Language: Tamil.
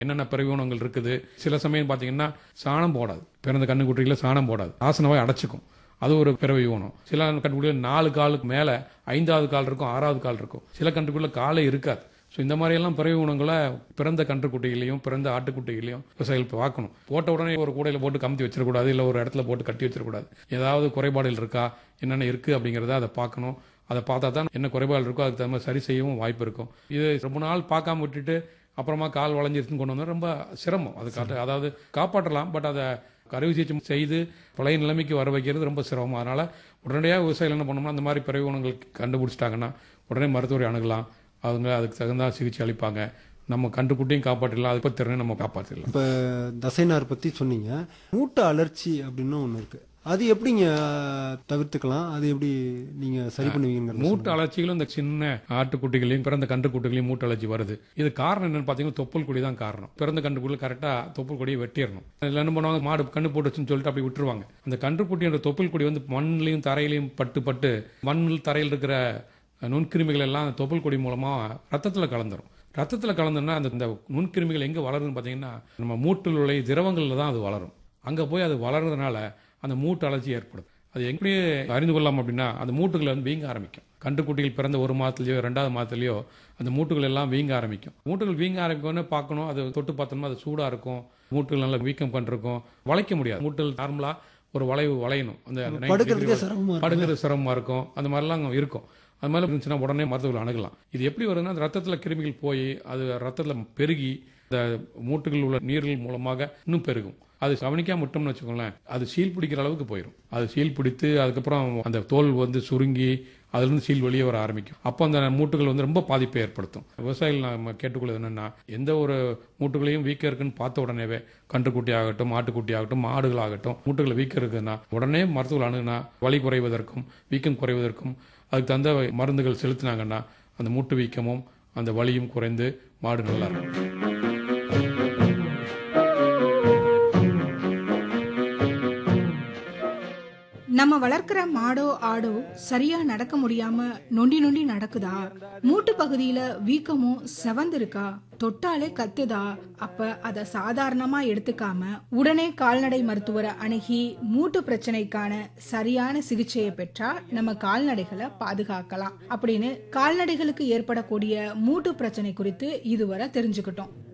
என்னென்ன பிறவினங்கள் இருக்குது சில சமயம் பார்த்தீங்கன்னா சாணம் போடாது பிறந்த கண்ணுக்குட்டிகளை சாணம் போடாது ஆசனவாய் அடைச்சிக்கும் அது ஒரு பிறவி ஊனம் சில கண்டுக்குட்டிகள் நாலு காலுக்கு மேலே ஐந்தாவது கால் இருக்கும் ஆறாவது கால் இருக்கும் சில கண்டுக்குள்ள காலே இருக்காது ஸோ இந்த மாதிரியெல்லாம் பிறவி ஊனங்களை பிறந்த கன்றுக்குட்டிகளையும் பிறந்த ஆட்டுக்குட்டிகளையும் விவசாயிகள் பார்க்கணும் போட்ட உடனே ஒரு கூடையில் போட்டு கமுத்தி வச்சிடக்கூடாது இல்லை ஒரு இடத்துல போட்டு கட்டி வச்சிடக்கூடாது ஏதாவது குறைபாடுகள் இருக்கா என்னென்ன இருக்குது அப்படிங்கிறத அதை பார்க்கணும் அதை பார்த்தா தான் என்ன குறைபாடு இருக்கோ அதுக்கு தகுந்த மாதிரி சரி செய்யவும் வாய்ப்பு இருக்கும் இது ரொம்ப நாள் பார்க்காம விட்டுட்டு அப்புறமா கால் வளைஞ்சிருச்சுன்னு கொண்டு வந்தா ரொம்ப சிரமம் அது காட்டு அதாவது காப்பாற்றலாம் பட் அதை அறுவை சிகிச்சை செய்து பழைய நிலைமைக்கு வர வைக்கிறது ரொம்ப சிரமம் அதனால உடனடியாக விவசாயிகள் என்ன பண்ணணும்னா அந்த மாதிரி பிறவி குணங்கள் கண்டுபிடிச்சிட்டாங்கன்னா உடனே மருத்துவரை அணுகலாம் அவங்க அதுக்கு தகுந்த சிகிச்சை அளிப்பாங்க நம்ம கண்டுக்குட்டியும் காப்பாற்றிடலாம் அதுக்கு திறனை நம்ம காப்பாற்றிடலாம் இப்போ தசைநார் பற்றி சொன்னீங்க மூட்டு அலர்ச்சி அப்படின்னு ஒன்று இருக்கு அது எப்படிங்க தவிர்த்துக்கலாம் அது எப்படி நீங்க சரி பண்ணுவீங்க மூட்டு அலர்ச்சிகளும் இந்த சின்ன ஆட்டுக்குட்டிகளையும் பிறந்த கன்றுக்குட்டிகளையும் மூட்டு அலர்ச்சி வருது இது காரணம் என்னன்னு பார்த்தீங்கன்னா தொப்புள் கொடி தான் காரணம் பிறந்த கன்றுக்குள்ள கரெக்டாக தொப்புள் கொடியை வெட்டிடணும் அதில் என்ன பண்ணுவாங்க மாடு கண்ணு போட்டுச்சுன்னு சொல்லிட்டு அப்படி விட்டுருவாங்க அந்த கன்றுக்குட்டி என்ற தொப்புள் கொடி வந்து மண்ணிலையும் தரையிலையும் பட்டு பட்டு மண்ணில் தரையில் இருக்கிற நுண்கிருமிகள் எல்லாம் அந்த தொப்புள் கொடி மூலமா ரத்தத்துல கலந்துரும் ரத்தத்துல கலந்தோம்னா அந்த இந்த நுண்கிருமிகள் எங்க வளருதுன்னு பார்த்தீங்கன்னா நம்ம மூட்டில் உள்ள திரவங்கள்ல தான் அது வளரும் அங்க போய் அது வளர்றதுனால அந்த மூட்டு அலர்ச்சி ஏற்படுது அது எப்படி அறிந்து கொள்ளலாம் அப்படின்னா அந்த மூட்டுகள் வந்து வீங்க ஆரம்பிக்கும் கன்றுக்குட்டிகள் பிறந்த ஒரு மாதத்துலயோ ரெண்டாவது மாதத்துலயோ அந்த மூட்டுகள் எல்லாம் வீங்க ஆரம்பிக்கும் மூட்டுகள் வீங்க ஆரம்பிக்கணும்னு பார்க்கணும் அது தொட்டு பார்த்தோம்னா அது சூடா இருக்கும் மூட்டுகள் நல்லா வீக்கம் பண்ணிருக்கும் வளைக்க முடியாது மூட்டுகள் நார்மலா ஒரு வளைவு வளையணும் அந்த 90 படுக்கிறதுக்கே degree சிரமமா இருக்கும். படுக்கிறது சிரமமா இருக்கும் அந்த மாதிரிலாம் அங்க இருக்கும் அது மாதிரி இருந்துச்சுன்னா உடனே மருத்துவர்கள் அணுகலாம் இது எப்படி வருதுன்னா அந்த ரத்தத்துல கிருமிகள் போய் அது ரத்தத்துல பெருகி இந்த மூட்டுகளில் உள்ள நீர்கள் மூலமாக இன்னும் பெருகும் அது கவனிக்காம விட்டோம்னு வச்சுக்கோங்களேன் அது சீல் பிடிக்கிற அளவுக்கு போயிடும் அது சீல் பிடித்து அதுக்கப்புறம் அந்த தோல் வந்து சுருங்கி அதுலேருந்து சீல் வெளியே வர ஆரம்பிக்கும் அப்போ அந்த மூட்டுகள் வந்து ரொம்ப பாதிப்பை ஏற்படுத்தும் விவசாயிகள் நம்ம கேட்டுக்கொள்வது என்னன்னா எந்த ஒரு மூட்டுகளையும் வீக்கம் இருக்குன்னு பார்த்த உடனேவே கன்றுக்குட்டி ஆகட்டும் ஆட்டுக்குட்டி ஆகட்டும் மாடுகள் ஆகட்டும் மூட்டுகளை வீக்கம் இருக்குன்னா உடனே மருத்துவர்கள் அணுகுனா வலி குறைவதற்கும் வீக்கம் குறைவதற்கும் அதுக்கு தகுந்த மருந்துகள் செலுத்தினாங்கன்னா அந்த மூட்டு வீக்கமும் அந்த வலியும் குறைந்து மாடு நல்லா இருக்கும் நம்ம வளர்க்கிற மாடோ ஆடோ சரியா நடக்க முடியாம நொண்டி நொண்டி நடக்குதா மூட்டு பகுதியில வீக்கமும் செவந்திருக்கா தொட்டாலே கத்துதா அப்ப அத சாதாரணமா எடுத்துக்காம உடனே கால்நடை மருத்துவரை அணுகி மூட்டு பிரச்சனைக்கான சரியான சிகிச்சையை பெற்றா நம்ம கால்நடைகளை பாதுகாக்கலாம் அப்படின்னு கால்நடைகளுக்கு ஏற்படக்கூடிய மூட்டு பிரச்சனை குறித்து இதுவரை தெரிஞ்சுக்கிட்டோம்